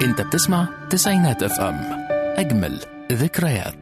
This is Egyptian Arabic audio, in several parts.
انت بتسمع تسعينات اف ام اجمل ذكريات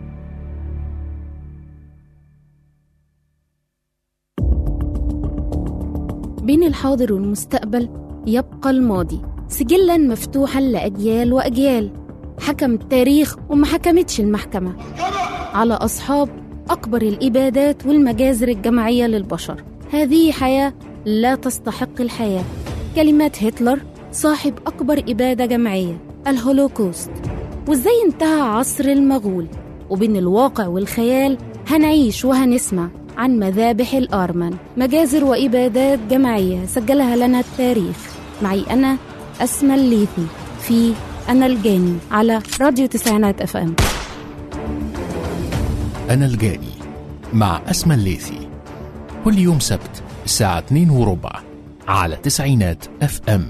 بين الحاضر والمستقبل يبقى الماضي سجلا مفتوحا لأجيال وأجيال حكم التاريخ وما حكمتش المحكمة على أصحاب أكبر الإبادات والمجازر الجماعية للبشر هذه حياة لا تستحق الحياة كلمات هتلر صاحب أكبر إبادة جماعية الهولوكوست وإزاي انتهى عصر المغول وبين الواقع والخيال هنعيش وهنسمع عن مذابح الآرمن مجازر وإبادات جماعية سجلها لنا التاريخ معي أنا أسمى الليثي في أنا الجاني على راديو تسعينات أف أم أنا الجاني مع أسمى الليثي كل يوم سبت الساعة 2 وربع على تسعينات اف ام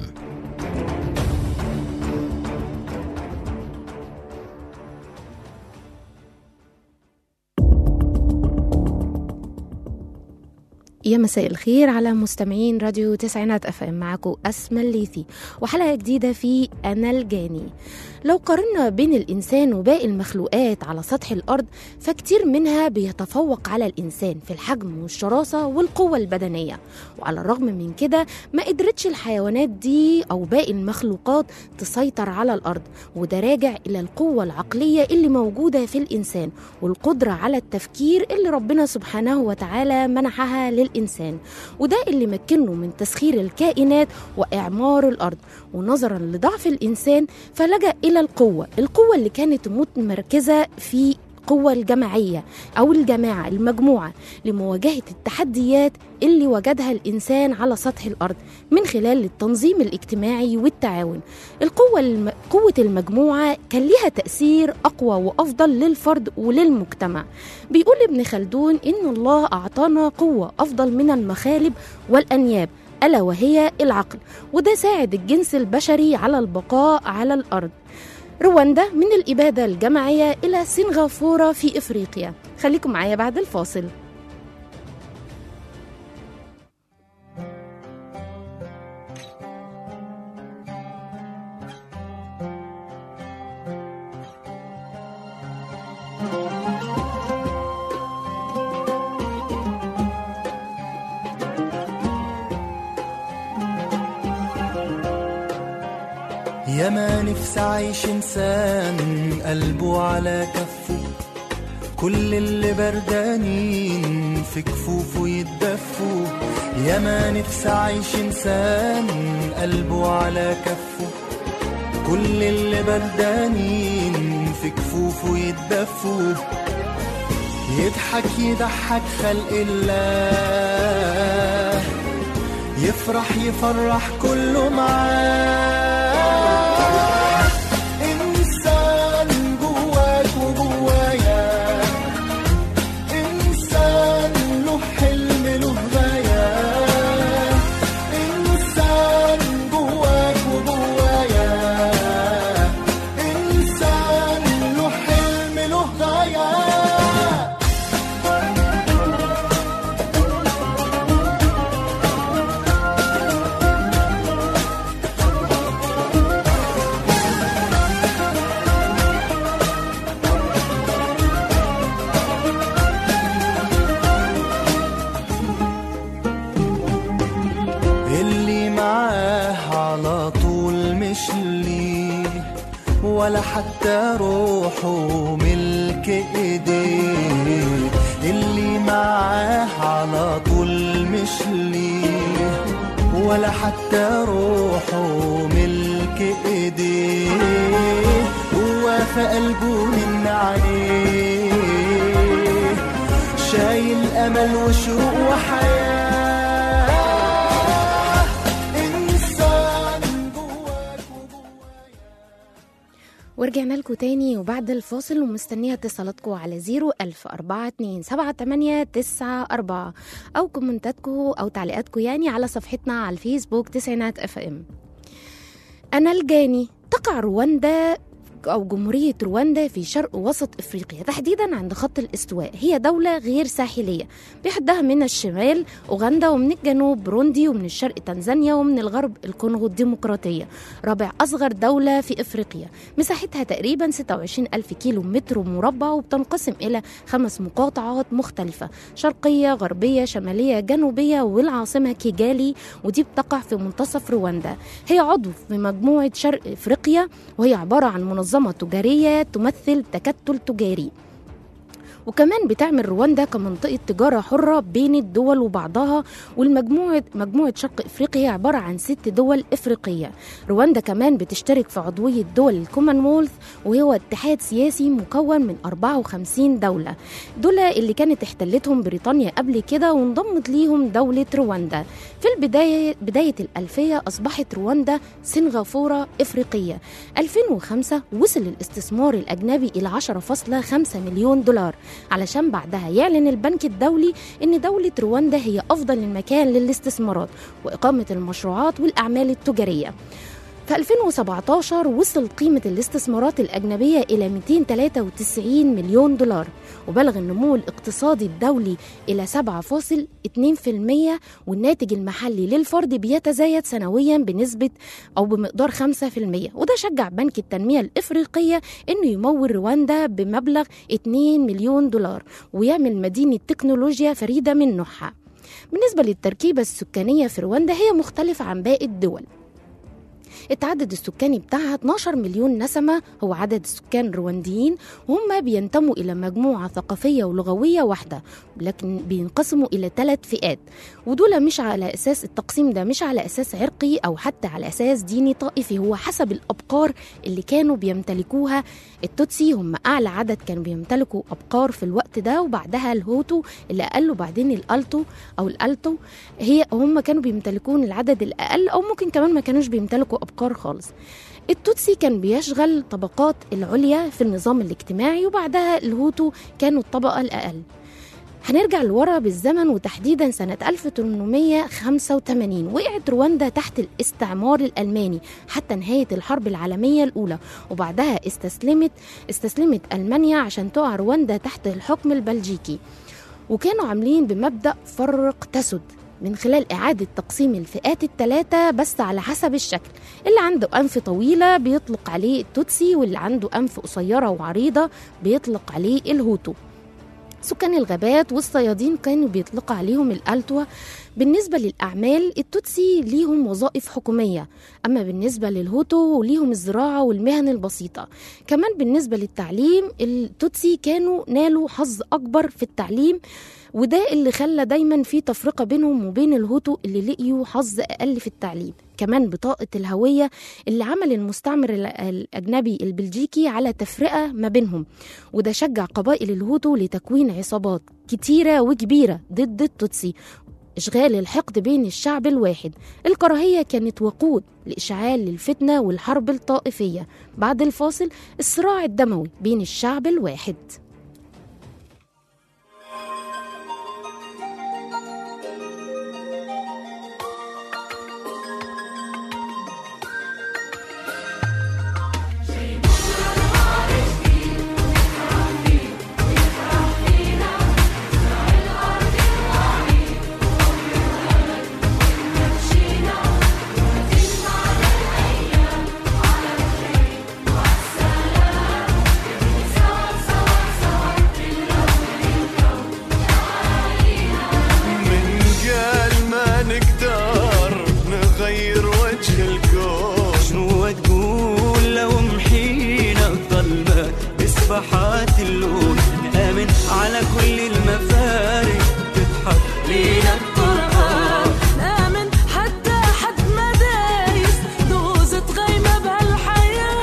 يا مساء الخير على مستمعين راديو تسعينات اف ام معاكم اسمى الليثي وحلقه جديده في انا الجاني لو قارنا بين الانسان وباقي المخلوقات على سطح الارض فكتير منها بيتفوق على الانسان في الحجم والشراسه والقوه البدنيه وعلى الرغم من كده ما قدرتش الحيوانات دي او باقي المخلوقات تسيطر على الارض وده راجع الى القوه العقليه اللي موجوده في الانسان والقدره على التفكير اللي ربنا سبحانه وتعالى منحها للإنسان وده اللي مكنه من تسخير الكائنات وإعمار الأرض ونظرا لضعف الإنسان فلجأ إلى القوة القوة اللي كانت متمركزة في القوة الجماعية أو الجماعة المجموعة لمواجهة التحديات اللي وجدها الإنسان على سطح الأرض من خلال التنظيم الاجتماعي والتعاون القوة الم... قوة المجموعة كان لها تأثير أقوى وأفضل للفرد وللمجتمع بيقول ابن خلدون إن الله أعطانا قوة أفضل من المخالب والأنياب ألا وهي العقل وده ساعد الجنس البشري على البقاء على الأرض رواندا من الإبادة الجماعية إلى سنغافورة في إفريقيا خليكم معايا بعد الفاصل يا ما نفسي اعيش انسان قلبه على كفه كل اللي بردانين في كفوفه يتدفوا يا ما نفسي اعيش انسان قلبه على كفه كل اللي بردانين في كفوفه يتدفوا يضحك يضحك خلق الله يفرح يفرح كله معاه إنسان جواك وجوايا إنسان له حلم له غاية إنسان جواك وجوايا إنسان له حلم له غاية اللي معاه على طول مش ليه ولا حتى روحه ملك ايديه اللي معاه على طول مش ليه ولا حتى روحه ملك ايديه هو في قلبه من عليه شايل امل وشوق وحياه انسان جواك وجوايا ورجعنا لكم تاني وبعد الفاصل ومستنية اتصالاتكم على زيرو ألف أربعة اتنين سبعة تمانية تسعة أربعة أو كومنتاتكم أو تعليقاتكم يعني على صفحتنا على الفيسبوك تسعينات اف ام أنا الجاني تقع رواندا أو جمهورية رواندا في شرق وسط إفريقيا تحديدا عند خط الاستواء هي دولة غير ساحلية بيحدها من الشمال أوغندا ومن الجنوب بروندي ومن الشرق تنزانيا ومن الغرب الكونغو الديمقراطية رابع أصغر دولة في إفريقيا مساحتها تقريبا 26 ألف كيلو متر مربع وبتنقسم إلى خمس مقاطعات مختلفة شرقية غربية شمالية جنوبية والعاصمة كيجالي ودي بتقع في منتصف رواندا هي عضو في مجموعة شرق إفريقيا وهي عبارة عن منظمة تجارية تمثل تكتل تجاري وكمان بتعمل رواندا كمنطقة تجارة حرة بين الدول وبعضها والمجموعة مجموعة شرق إفريقيا هي عبارة عن ست دول إفريقية رواندا كمان بتشترك في عضوية دول الكومنولث وهو اتحاد سياسي مكون من 54 دولة دول اللي كانت احتلتهم بريطانيا قبل كده وانضمت ليهم دولة رواندا في البداية بداية الألفية أصبحت رواندا سنغافورة إفريقية 2005 وصل الاستثمار الأجنبي إلى 10.5 مليون دولار علشان بعدها يعلن البنك الدولي ان دولة رواندا هي افضل المكان للاستثمارات واقامة المشروعات والاعمال التجارية في 2017 وصل قيمة الاستثمارات الأجنبية إلى 293 مليون دولار وبلغ النمو الاقتصادي الدولي إلى 7.2% والناتج المحلي للفرد بيتزايد سنويا بنسبة أو بمقدار 5% وده شجع بنك التنمية الإفريقية إنه يمول رواندا بمبلغ 2 مليون دولار ويعمل مدينة تكنولوجيا فريدة من نوعها بالنسبة للتركيبة السكانية في رواندا هي مختلفة عن باقي الدول التعدد السكاني بتاعها 12 مليون نسمة هو عدد السكان الروانديين وهم بينتموا إلى مجموعة ثقافية ولغوية واحدة لكن بينقسموا إلى ثلاث فئات ودول مش على أساس التقسيم ده مش على أساس عرقي أو حتى على أساس ديني طائفي هو حسب الأبقار اللي كانوا بيمتلكوها التوتسي هم أعلى عدد كانوا بيمتلكوا أبقار في الوقت ده وبعدها الهوتو اللي أقل وبعدين الألتو أو الألتو هي هم كانوا بيمتلكون العدد الأقل أو ممكن كمان ما كانوش بيمتلكوا أبقار خالص التوتسي كان بيشغل طبقات العليا في النظام الاجتماعي وبعدها الهوتو كانوا الطبقة الأقل هنرجع لورا بالزمن وتحديدا سنة 1885 وقعت رواندا تحت الاستعمار الألماني حتى نهاية الحرب العالمية الأولى وبعدها استسلمت استسلمت ألمانيا عشان تقع رواندا تحت الحكم البلجيكي وكانوا عاملين بمبدأ فرق تسد من خلال إعادة تقسيم الفئات الثلاثة بس على حسب الشكل اللي عنده أنف طويلة بيطلق عليه التوتسي واللي عنده أنف قصيرة وعريضة بيطلق عليه الهوتو سكان الغابات والصيادين كانوا بيطلقوا عليهم الألتوة بالنسبة للأعمال التوتسي ليهم وظائف حكومية أما بالنسبة للهوتو ليهم الزراعة والمهن البسيطة كمان بالنسبة للتعليم التوتسي كانوا نالوا حظ أكبر في التعليم وده اللي خلى دايما في تفرقة بينهم وبين الهوتو اللي لقيوا حظ أقل في التعليم كمان بطاقة الهوية اللي عمل المستعمر ال- الأجنبي البلجيكي على تفرقة ما بينهم وده شجع قبائل الهوتو لتكوين عصابات كتيرة وكبيرة ضد التوتسي إشغال الحقد بين الشعب الواحد الكراهية كانت وقود لإشعال الفتنة والحرب الطائفية بعد الفاصل الصراع الدموي بين الشعب الواحد من قال ما نقدر نغير وجه الكون شنو تقول لو محينا الظلمة بسبحات اللون نآمن على كل المفارق تضحك لينا الطرقات نامن حتى حد ما دايس دوزة غيمة بهالحياة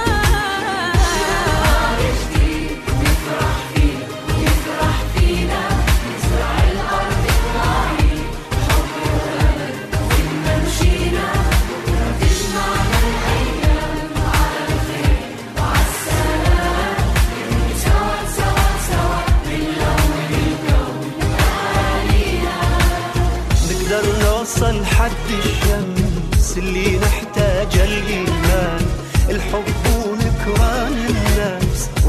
نقدر نوصل حد الشمس اللي نحتاج الإيمان الحب ونكران الناس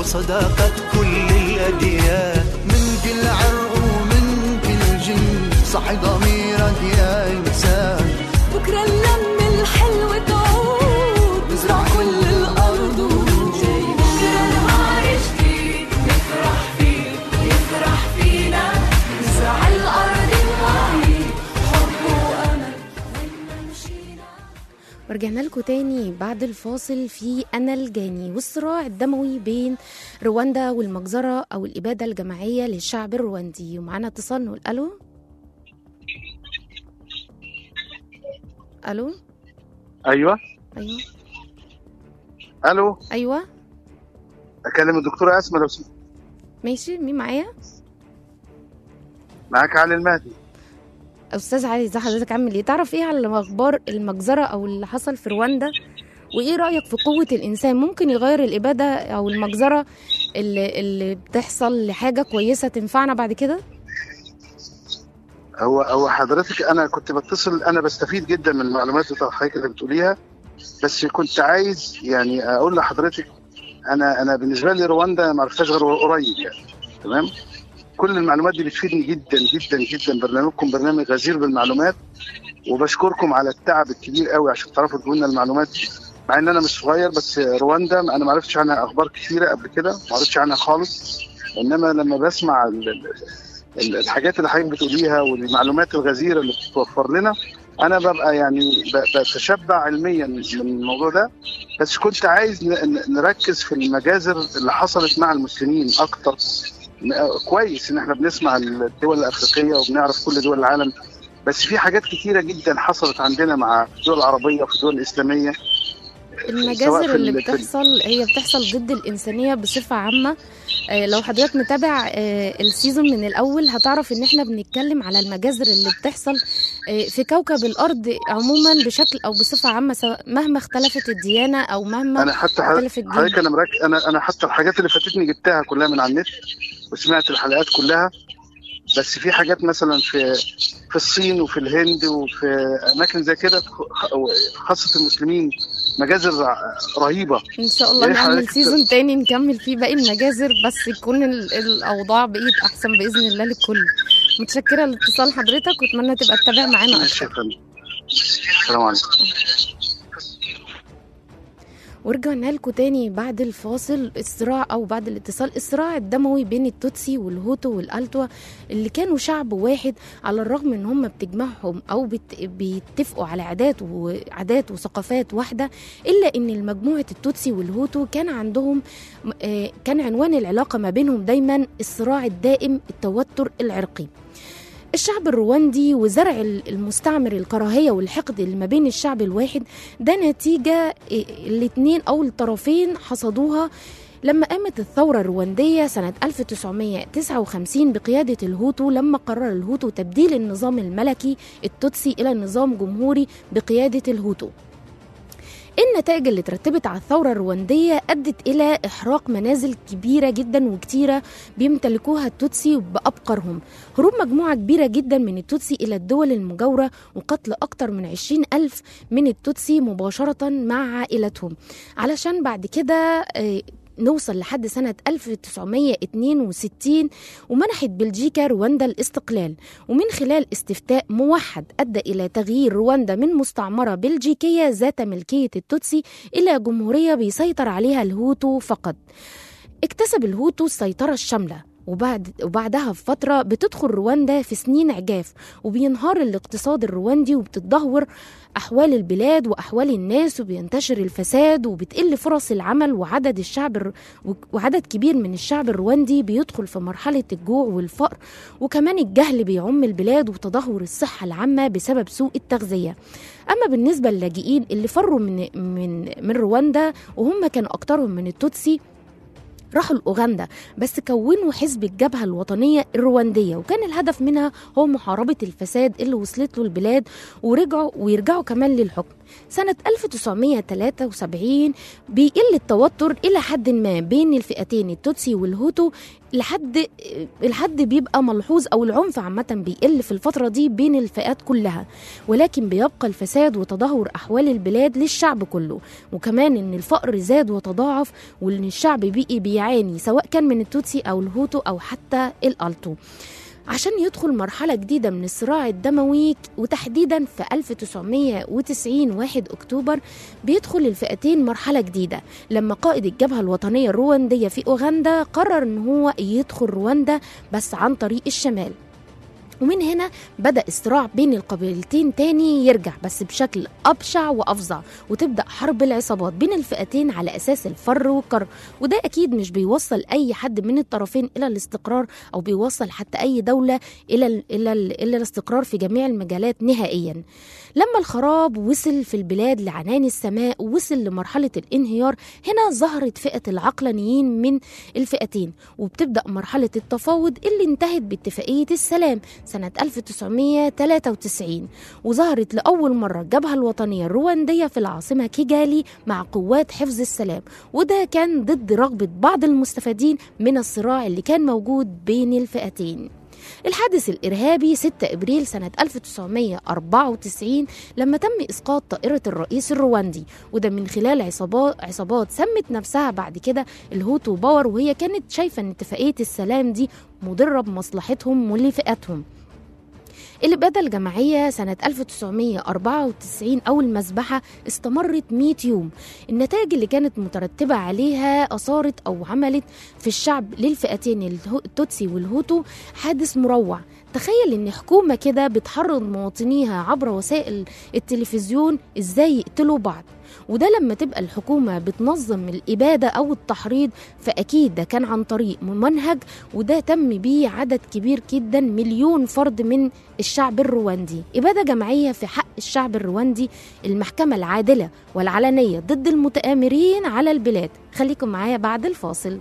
وصداقة كل الأديان من كل عرق ومن كل جنس صحي ضميرك يا إنسان بكرة اللم الحلو تعود نزرع كل الأرض جاي بكرة نهار جديد نفرح فيه يفرح فينا نزرع الأرض الوعي حب وأمل وين ما مشينا ورجعنا لكم تاني بعد الفاصل في أنا الجاني والصراع الدموي بين رواندا والمجزرة أو الإبادة الجماعية للشعب الرواندي ومعانا اتصال نقول ألو ألو ايوه أيوه الو أيوه اكلم الدكتوره اسماء لو سمحت ماشي مين معايا معاك علي المهدي أستاذ علي ازي حضرتك عامل إيه تعرف إيه على أخبار المجزرة أو اللي حصل في رواندا وإيه رأيك في قوة الإنسان ممكن يغير الإبادة أو المجزرة اللي, اللي بتحصل لحاجة كويسة تنفعنا بعد كده هو هو حضرتك انا كنت بتصل انا بستفيد جدا من المعلومات بتاع حضرتك اللي بتقوليها بس كنت عايز يعني اقول لحضرتك انا انا بالنسبه لي رواندا ما عرفتهاش غير قريب يعني تمام كل المعلومات دي بتفيدني جدا جدا جدا برنامجكم برنامج غزير بالمعلومات وبشكركم على التعب الكبير قوي عشان تعرفوا تقولوا لنا المعلومات دي. مع ان انا مش صغير بس رواندا انا ما عرفتش عنها اخبار كثيره قبل كده ما عرفتش عنها خالص انما لما بسمع ال- ال- ال- الحاجات اللي حضرتك بتقوليها والمعلومات الغزيره اللي بتتوفر لنا انا ببقى يعني ب- بتشبع علميا من الموضوع ده بس كنت عايز ن- ن- نركز في المجازر اللي حصلت مع المسلمين اكتر م- كويس ان احنا بنسمع الدول الافريقيه وبنعرف كل دول العالم بس في حاجات كتيره جدا حصلت عندنا مع الدول العربيه وفي الدول الاسلاميه سواء المجازر في اللي ال- في ال- بتحصل هي بتحصل ضد الإنسانية بصفة عامة آه، لو حضرتك متابع آه، السيزون من الأول هتعرف إن إحنا بنتكلم على المجازر اللي بتحصل آه، في كوكب الأرض عموما بشكل أو بصفة عامة سواء- مهما اختلفت الديانة أو مهما انا حتى ح- اختلف الدين حضرتك انا مرك... انا انا حتى الحاجات اللي فاتتني جبتها كلها من على النت وسمعت الحلقات كلها بس في حاجات مثلا في في الصين وفي الهند وفي اماكن زي كده خ- خاصه المسلمين مجازر ع- رهيبه إن شاء الله يا ريت نعمل حضرتك سيزون تاني نكمل فيه باقي المجازر بس يكون ال- الأوضاع بقيت أحسن بإذن الله للكل متشكرة لاتصال حضرتك وأتمنى تبقى تتابع معانا ماشي أكتر يا فندم السلام عليكم ورجعنا لكم تاني بعد الفاصل الصراع او بعد الاتصال الصراع الدموي بين التوتسي والهوتو والالتوا اللي كانوا شعب واحد على الرغم ان هم بتجمعهم او بت... بيتفقوا على عادات وعادات وثقافات واحده الا ان المجموعه التوتسي والهوتو كان عندهم آه، كان عنوان العلاقه ما بينهم دايما الصراع الدائم التوتر العرقي الشعب الرواندي وزرع المستعمر الكراهيه والحقد اللي ما بين الشعب الواحد ده نتيجه الاثنين او الطرفين حصدوها لما قامت الثورة الرواندية سنة 1959 بقيادة الهوتو لما قرر الهوتو تبديل النظام الملكي التوتسي إلى نظام جمهوري بقيادة الهوتو النتائج اللي ترتبت على الثورة الرواندية أدت إلى إحراق منازل كبيرة جدا وكتيرة بيمتلكوها التوتسي بأبقرهم هروب مجموعة كبيرة جدا من التوتسي إلى الدول المجاورة وقتل أكتر من 20 ألف من التوتسي مباشرة مع عائلتهم علشان بعد كده آه، نوصل لحد سنة 1962 ومنحت بلجيكا رواندا الاستقلال ومن خلال استفتاء موحد أدى إلى تغيير رواندا من مستعمرة بلجيكية ذات ملكية التوتسي إلى جمهورية بيسيطر عليها الهوتو فقط اكتسب الهوتو السيطرة الشاملة وبعد وبعدها بفترة بتدخل رواندا في سنين عجاف وبينهار الاقتصاد الرواندي وبتتدهور أحوال البلاد وأحوال الناس وبينتشر الفساد وبتقل فرص العمل وعدد الشعب الر... وعدد كبير من الشعب الرواندي بيدخل في مرحلة الجوع والفقر وكمان الجهل بيعم البلاد وتدهور الصحة العامة بسبب سوء التغذية أما بالنسبة للاجئين اللي فروا من من من رواندا وهم كانوا أكترهم من التوتسي راحوا لأوغندا بس كونوا حزب الجبهة الوطنية الرواندية وكان الهدف منها هو محاربة الفساد اللي وصلت له البلاد ورجعوا ويرجعوا كمان للحكم سنة 1973 بيقل التوتر إلى حد ما بين الفئتين التوتسي والهوتو لحد الحد بيبقى ملحوظ أو العنف عامة بيقل في الفترة دي بين الفئات كلها ولكن بيبقى الفساد وتدهور أحوال البلاد للشعب كله وكمان إن الفقر زاد وتضاعف وإن الشعب بقي بيعاني سواء كان من التوتسي أو الهوتو أو حتى الألتو عشان يدخل مرحلة جديدة من الصراع الدموي وتحديدا في 1990 1 أكتوبر بيدخل الفئتين مرحلة جديدة لما قائد الجبهة الوطنية الرواندية في أوغندا قرر إن هو يدخل رواندا بس عن طريق الشمال ومن هنا بدأ الصراع بين القبيلتين تاني يرجع بس بشكل أبشع وأفظع وتبدأ حرب العصابات بين الفئتين على أساس الفر والكر وده أكيد مش بيوصل أي حد من الطرفين إلى الاستقرار أو بيوصل حتى أي دولة إلى ال إلى ال إلى الاستقرار في جميع المجالات نهائيا لما الخراب وصل في البلاد لعنان السماء ووصل لمرحلة الانهيار هنا ظهرت فئة العقلانيين من الفئتين وبتبدأ مرحلة التفاوض اللي انتهت باتفاقية السلام سنة 1993 وظهرت لأول مرة الجبهة الوطنية الرواندية في العاصمة كيجالي مع قوات حفظ السلام وده كان ضد رغبة بعض المستفيدين من الصراع اللي كان موجود بين الفئتين الحادث الإرهابي 6 إبريل سنة 1994 لما تم إسقاط طائرة الرئيس الرواندي وده من خلال عصابات, عصابات سمت نفسها بعد كده الهوتو باور وهي كانت شايفة أن اتفاقية السلام دي مضرة بمصلحتهم ولفئاتهم الإبادة الجماعية سنة 1994 أو المذبحة استمرت 100 يوم النتائج اللي كانت مترتبة عليها أثارت أو عملت في الشعب للفئتين الهو- التوتسي والهوتو حادث مروع تخيل ان حكومة كده بتحرض مواطنيها عبر وسائل التلفزيون ازاي يقتلوا بعض وده لما تبقى الحكومة بتنظم الإبادة أو التحريض فأكيد ده كان عن طريق ممنهج وده تم بيه عدد كبير جدا مليون فرد من الشعب الرواندي إبادة جماعية في حق الشعب الرواندي المحكمة العادلة والعلنية ضد المتآمرين على البلاد خليكم معايا بعد الفاصل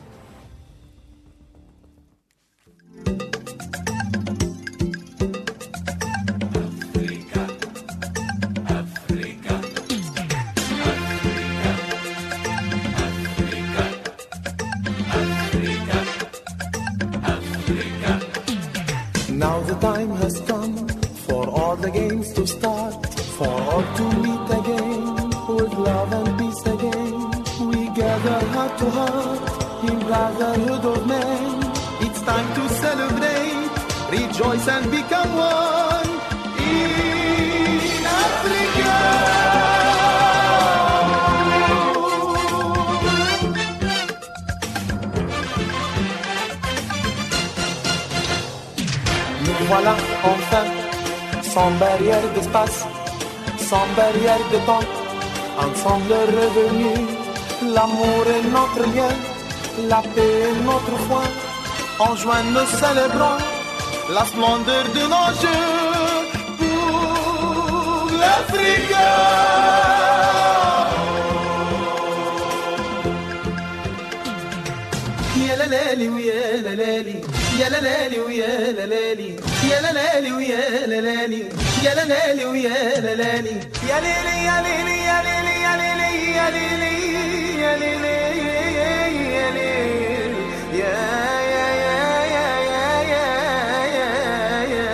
Now the time has come for all the games to start, for all to meet again with love and peace again. We gather heart to heart in brotherhood of men. It's time to celebrate, rejoice and become one in Africa. Nous voilà enfin, sans barrière d'espace, sans barrière de temps, ensemble revenus. L'amour est notre lien, la paix est notre foi. En juin nous célébrons la splendeur de nos jeux pour l'Afrique. يا لالي ويا لالي يا لالي ويا لالي يا لالي ويا لالي يا لالي ويا لالي يا ليلي يا ليلي يا ليلي يا ليلي يا ليلي يا ليلي يا ليلي يا يا يا يا يا يا يا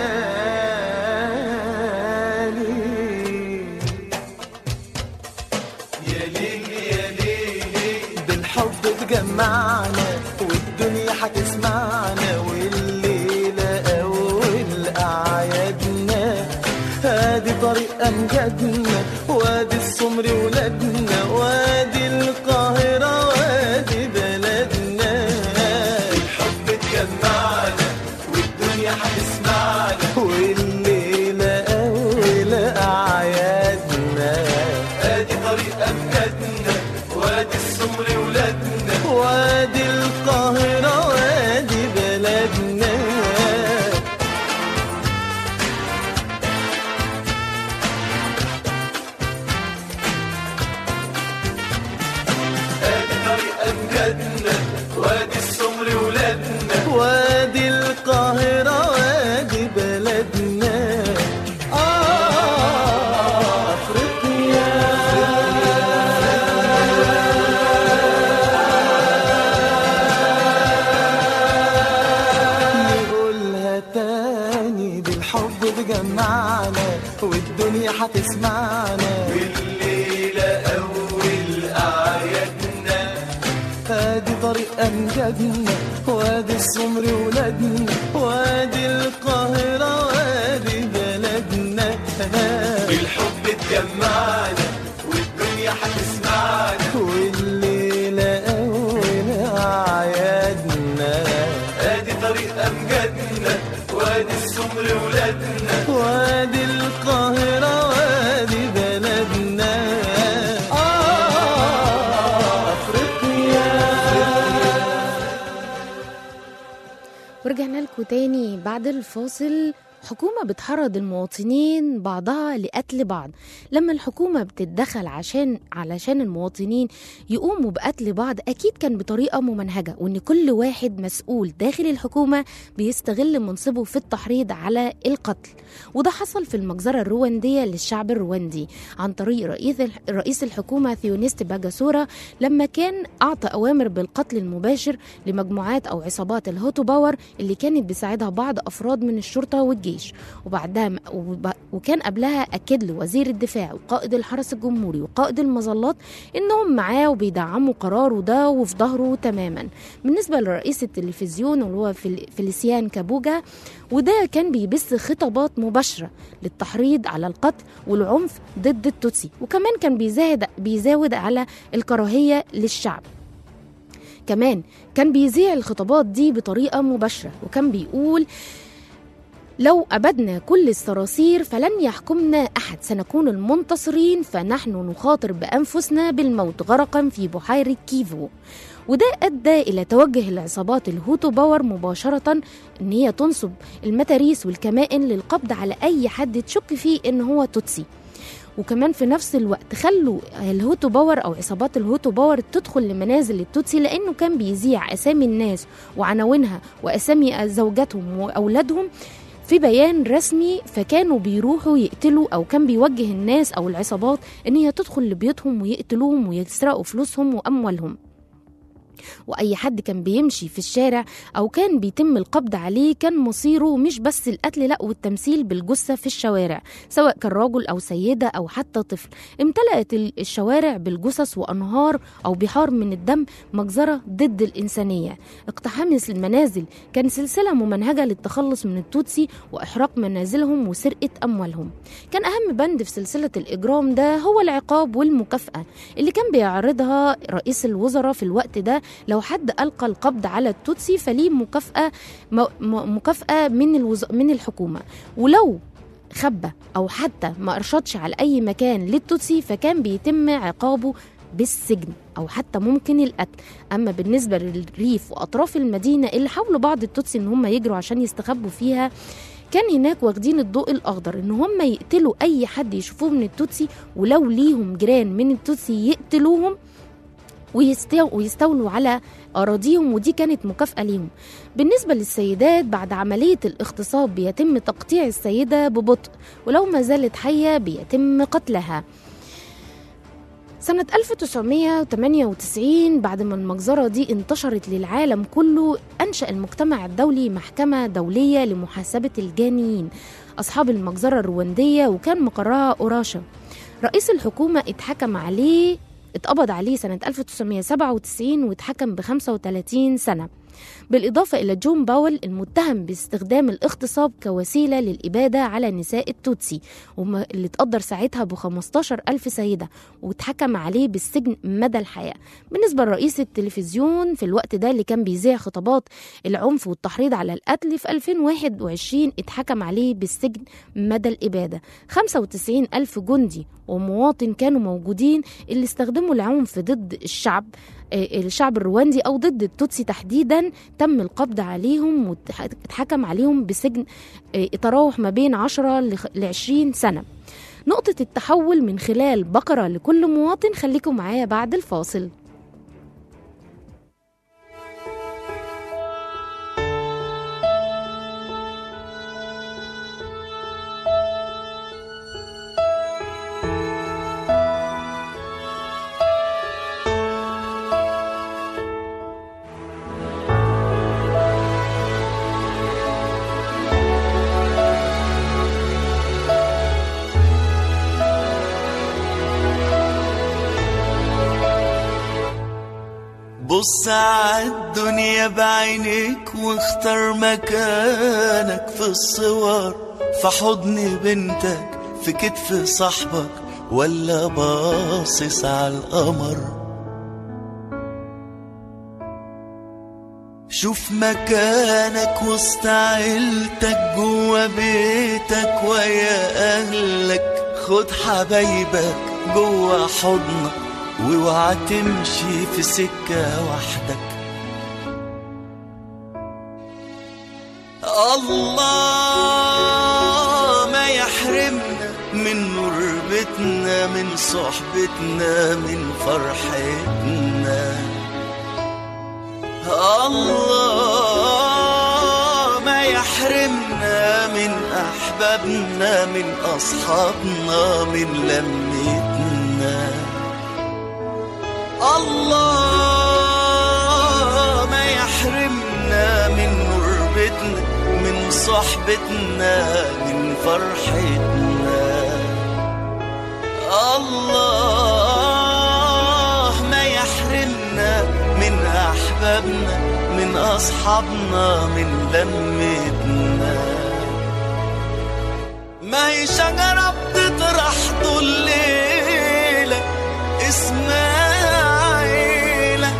يا بالحب تجمعنا والدنيا هتسمعنا والليلة أول أعيادنا هادي طريق أمجادنا وادي السمر ولادنا وادي القاهرة وادي بلدنا الحب تجمعنا والدنيا هتسمعنا والليلة أول أعيادنا ادي طريق أمجادنا وادي السمر ولادنا وادي القاهرة وادي بلدنا هتسمعنا والليلة أول أعيادنا ادي طريق امجادنا وادي السمر ولادنا وادي القاهرة وادي بلدنا بالحب اتجمعنا والدنيا هتسمعنا والليلة أول أعيادنا ادي طريق أمجادنا وادي السمر ولادنا وادي القاهرة وادي بلدنا آه أفريقيا ورجعنا لكم تاني بعد الفاصل حكومة بتحرض المواطنين بعضها لقتل بعض لما الحكومة بتتدخل عشان علشان المواطنين يقوموا بقتل بعض أكيد كان بطريقة ممنهجة وإن كل واحد مسؤول داخل الحكومة بيستغل منصبه في التحريض على القتل وده حصل في المجزرة الرواندية للشعب الرواندي عن طريق رئيس رئيس الحكومة ثيونيست باجاسورا لما كان أعطى أوامر بالقتل المباشر لمجموعات أو عصابات الهوتو باور اللي كانت بيساعدها بعض أفراد من الشرطة والجيش وبعدها وب- وكان قبلها أكد له وزير الدفاع وقائد الحرس الجمهوري وقائد المظلات إنهم معاه وبيدعموا قراره ده وفي ظهره تماما بالنسبة لرئيس التلفزيون اللي هو فل- فيليسيان كابوجا وده كان بيبث خطابات مباشرة للتحريض على القتل والعنف ضد التوتسي وكمان كان بيزاود بيزاود على الكراهية للشعب كمان كان بيذيع الخطابات دي بطريقة مباشرة وكان بيقول لو أبدنا كل الصراصير فلن يحكمنا أحد سنكون المنتصرين فنحن نخاطر بأنفسنا بالموت غرقا في بحيرة كيفو وده أدى إلى توجه العصابات الهوتو باور مباشرة إن هي تنصب المتاريس والكمائن للقبض على أي حد تشك فيه إن هو توتسي وكمان في نفس الوقت خلوا الهوتو باور او عصابات الهوتو باور تدخل لمنازل التوتسي لانه كان بيذيع اسامي الناس وعناوينها واسامي زوجاتهم واولادهم في بيان رسمي فكانوا بيروحوا يقتلوا او كان بيوجه الناس او العصابات ان هي تدخل لبيوتهم ويقتلوهم ويسرقوا فلوسهم واموالهم واي حد كان بيمشي في الشارع او كان بيتم القبض عليه كان مصيره مش بس القتل لا والتمثيل بالجثه في الشوارع سواء كان راجل او سيده او حتى طفل امتلأت ال- الشوارع بالجثث وانهار او بحار من الدم مجزره ضد الانسانيه اقتحام المنازل كان سلسله ممنهجه للتخلص من التوتسي واحراق منازلهم وسرقه اموالهم كان اهم بند في سلسله الاجرام ده هو العقاب والمكافاه اللي كان بيعرضها رئيس الوزراء في الوقت ده لو حد ألقى القبض على التوتسي فليه مكافأة م- م- مكافأة من الوز... من الحكومة ولو خبى أو حتى ما أرشدش على أي مكان للتوتسي فكان بيتم عقابه بالسجن أو حتى ممكن القتل أما بالنسبة للريف وأطراف المدينة اللي حاولوا بعض التوتسي إن هم يجروا عشان يستخبوا فيها كان هناك واخدين الضوء الأخضر إن هم يقتلوا أي حد يشوفوه من التوتسي ولو ليهم جيران من التوتسي يقتلوهم ويستو ويستولوا على أراضيهم ودي كانت مكافأة ليهم بالنسبة للسيدات بعد عملية الاغتصاب بيتم تقطيع السيدة ببطء ولو ما زالت حية بيتم قتلها سنة 1998 بعد ما المجزرة دي انتشرت للعالم كله أنشأ المجتمع الدولي محكمة دولية لمحاسبة الجانيين أصحاب المجزرة الرواندية وكان مقرها أوراشا رئيس الحكومة اتحكم عليه اتقبض عليه سنة 1997 واتحكم ب 35 سنة بالإضافة إلى جون باول المتهم باستخدام الاغتصاب كوسيلة للإبادة على نساء التوتسي وما- اللي اتقدر ساعتها ب 15 ألف سيدة واتحكم عليه بالسجن مدى الحياة بالنسبة لرئيس التلفزيون في الوقت ده اللي كان بيذيع خطابات العنف والتحريض على القتل في 2021 اتحكم عليه بالسجن مدى الإبادة 95 ألف جندي ومواطن كانوا موجودين اللي استخدموا العنف ضد الشعب آه، الشعب الرواندي أو ضد التوتسي تحديدا تم القبض عليهم واتحكم عليهم بسجن آه، يتراوح ما بين 10 ل 20 سنة نقطة التحول من خلال بقرة لكل مواطن خليكم معايا بعد الفاصل بص عالدنيا بعينيك واختار مكانك في الصور في حضن بنتك في كتف صاحبك ولا باصص على القمر شوف مكانك وسط عيلتك جوا بيتك ويا اهلك خد حبايبك جوا حضنك واوعى تمشي في سكة وحدك الله ما يحرمنا من نور بيتنا من صحبتنا من فرحتنا الله ما يحرمنا من أحبابنا من أصحابنا من لمتنا الله ما يحرمنا من قربتنا من صحبتنا من فرحتنا الله ما يحرمنا من أحبابنا من أصحابنا من لمتنا ما هي شجرة بتطرح طول الليلة اسمها عيلة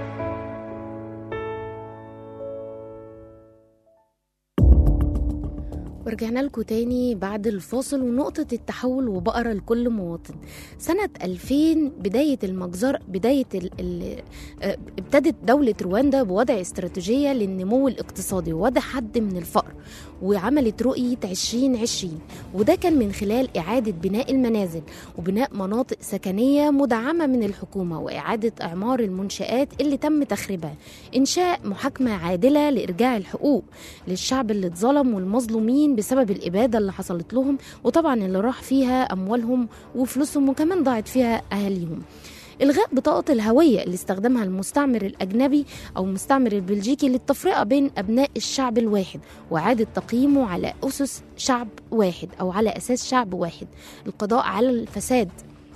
ورجعنا لكم تاني بعد الفاصل ونقطة التحول وبقرة لكل مواطن سنة 2000 بداية المجزرة بداية ال ال آه، ابتدت دولة رواندا بوضع استراتيجية للنمو الاقتصادي ووضع حد من الفقر وعملت رؤية 2020 وده كان من خلال إعادة بناء المنازل وبناء مناطق سكنية مدعمة من الحكومة وإعادة إعمار المنشآت اللي تم تخريبها إنشاء محاكمة عادلة لإرجاع الحقوق للشعب اللي اتظلم والمظلومين بسبب الإبادة اللي حصلت لهم وطبعا اللي راح فيها أموالهم وفلوسهم وكمان ضاعت فيها أهاليهم إلغاء بطاقة الهوية اللي استخدمها المستعمر الأجنبي أو المستعمر البلجيكي للتفرقة بين أبناء الشعب الواحد وإعادة تقييمه على أسس شعب واحد أو على أساس شعب واحد القضاء على الفساد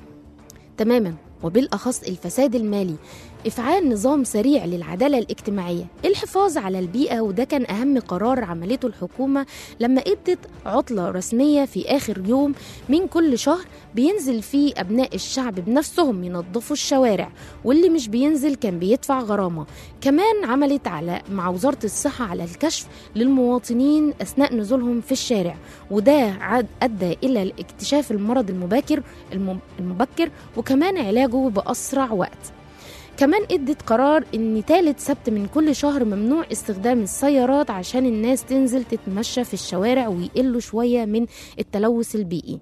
تماما وبالأخص الفساد المالي إفعال نظام سريع للعدالة الاجتماعية الحفاظ على البيئة وده كان أهم قرار عملته الحكومة لما ادت عطلة رسمية في آخر يوم من كل شهر بينزل فيه أبناء الشعب بنفسهم ينظفوا الشوارع واللي مش بينزل كان بيدفع غرامة كمان عملت على مع وزارة الصحة على الكشف للمواطنين أثناء نزولهم في الشارع وده عاد أدى إلى اكتشاف المرض المبكر الم- المبكر وكمان علاجه بأسرع وقت كمان ادت قرار ان تالت سبت من كل شهر ممنوع استخدام السيارات عشان الناس تنزل تتمشى في الشوارع ويقلوا شوية من التلوث البيئي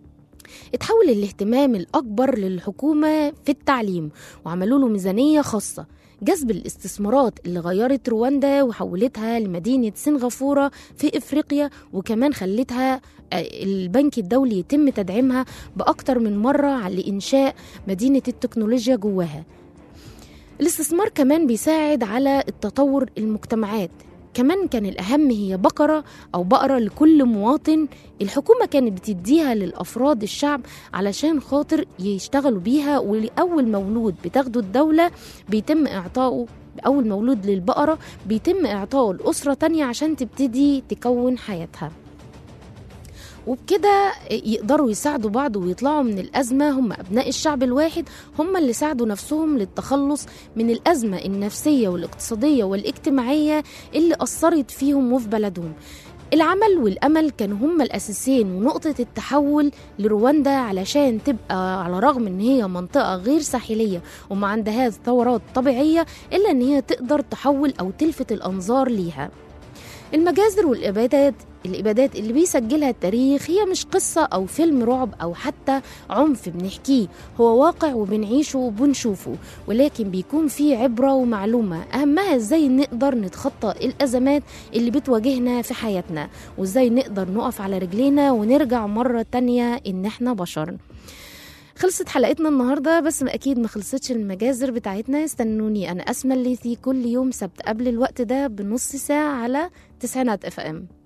اتحول الاهتمام الأكبر للحكومة في التعليم وعملوا له ميزانية خاصة جذب الاستثمارات اللي غيرت رواندا وحولتها لمدينة سنغافورة في إفريقيا وكمان خلتها آه، البنك الدولي يتم تدعيمها بأكتر من مرة لإنشاء مدينة التكنولوجيا جواها الاستثمار كمان بيساعد على التطور المجتمعات كمان كان الأهم هي بقرة أو بقرة لكل مواطن الحكومة كانت بتديها للأفراد الشعب علشان خاطر يشتغلوا بيها ولأول مولود بتاخده الدولة بيتم إعطائه أول مولود للبقرة بيتم إعطائه لأسرة تانية عشان تبتدي تكون حياتها وبكده يقدروا يساعدوا بعض ويطلعوا من الأزمة هم أبناء الشعب الواحد هم اللي ساعدوا نفسهم للتخلص من الأزمة النفسية والاقتصادية والاجتماعية اللي أثرت فيهم وفي بلدهم العمل والأمل كانوا هما الأساسين ونقطة التحول لرواندا علشان تبقى على رغم إن هي منطقة غير ساحلية وما عندهاش ثورات طبيعية إلا إن هي تقدر تحول أو تلفت الأنظار ليها المجازر والإبادات الإبادات اللي بيسجلها التاريخ هي مش قصة أو فيلم رعب أو حتى عنف بنحكيه هو واقع وبنعيشه وبنشوفه ولكن بيكون فيه عبرة ومعلومة أهمها إزاي نقدر نتخطى الأزمات اللي بتواجهنا في حياتنا وإزاي نقدر نقف على رجلينا ونرجع مرة تانية إن إحنا بشر خلصت حلقتنا النهارده بس ما اكيد ما خلصتش المجازر بتاعتنا استنوني انا اسمى الليثي كل يوم سبت قبل الوقت ده بنص ساعه على تسعينات اف ام